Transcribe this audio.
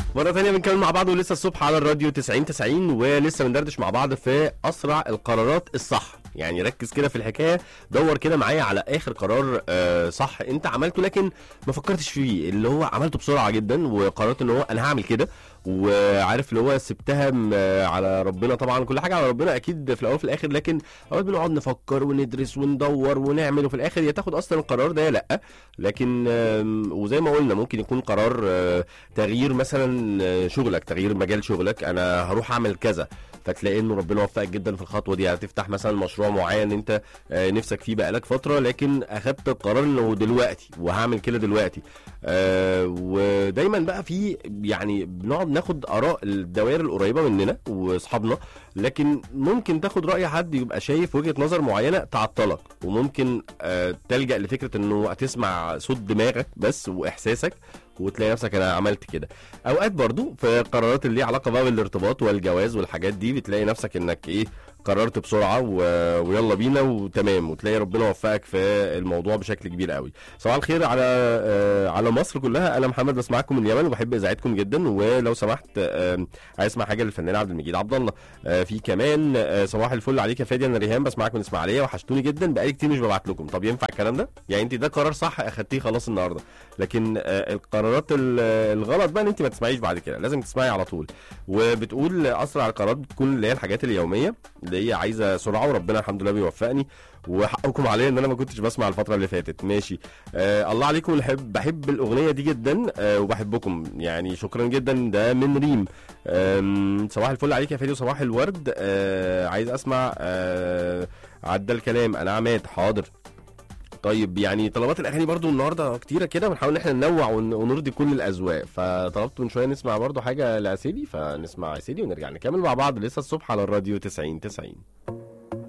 مرة تانية بنكمل مع بعض ولسه الصبح على الراديو 90 90 ولسه بندردش مع بعض في أسرع القرارات الصح يعني ركز كده في الحكاية دور كده معايا على آخر قرار آه صح أنت عملته لكن ما فكرتش فيه اللي هو عملته بسرعة جدا وقررت إن هو أنا هعمل كده وعارف اللي هو سبتها م- آه، على ربنا طبعا كل حاجة على ربنا أكيد في الأول وفي الآخر لكن أوقات بنقعد نفكر وندرس وندور ونعمل وفي الآخر يا تاخد أصلا القرار ده يا لأ لكن آم، وزي ما قلنا ممكن يكون قرار آه، تغيير مثلا آه، شغلك تغيير مجال شغلك انا هروح اعمل كذا فتلاقي انه ربنا وفقك جدا في الخطوه دي هتفتح مثلا مشروع معين انت آه، نفسك فيه بقالك فتره لكن اخدت القرار انه دلوقتي وهعمل كده دلوقتي آه، ودايما بقى في يعني بنقعد ناخد اراء الدوائر القريبه مننا واصحابنا لكن ممكن تاخد راي حد يبقى شايف وجهه نظر معينه تعطلك وممكن آه، تلجا لفكره انه هتسمع صوت دماغك بس واحساسك وتلاقي نفسك انا عملت كده اوقات برضو في قرارات اللي ليها علاقه بقى بالارتباط والجواز والحاجات دي بتلاقي نفسك انك ايه قررت بسرعه و... ويلا بينا وتمام وتلاقي ربنا وفقك في الموضوع بشكل كبير قوي صباح الخير على آه على مصر كلها انا محمد بسمعكم من اليمن وبحب اذاعتكم جدا ولو سمحت آه عايز اسمع حاجه للفنان عبد المجيد عبد الله آه في كمان آه صباح الفل عليك يا فادي انا ريهام بسمعك من اسماعيليه وحشتوني جدا بقالي كتير مش ببعت لكم طب ينفع الكلام ده يعني انت ده قرار صح اخدتيه خلاص النهارده لكن آه القرارات ال- الغلط بقى ان انت ما تسمعيش بعد كده لازم تسمعي على طول وبتقول اسرع القرارات بتكون اللي هي الحاجات اليوميه اللي هي عايزه سرعه وربنا الحمد لله بيوفقني وحقكم عليا ان انا ما كنتش بسمع الفتره اللي فاتت ماشي آه الله عليكم بحب بحب الاغنيه دي جدا آه وبحبكم يعني شكرا جدا ده من ريم آم، صباح الفل عليك يا فادي وصباح الورد آه عايز اسمع آه عدى الكلام انا عماد حاضر طيب يعني طلبات الاغاني برضو النهارده كتيره كده بنحاول ان احنا ننوع ون- ونرضي كل الاذواق فطلبت من شويه نسمع برضو حاجه لعسيدي فنسمع عسيدي ونرجع نكمل مع بعض لسه الصبح على الراديو 90 90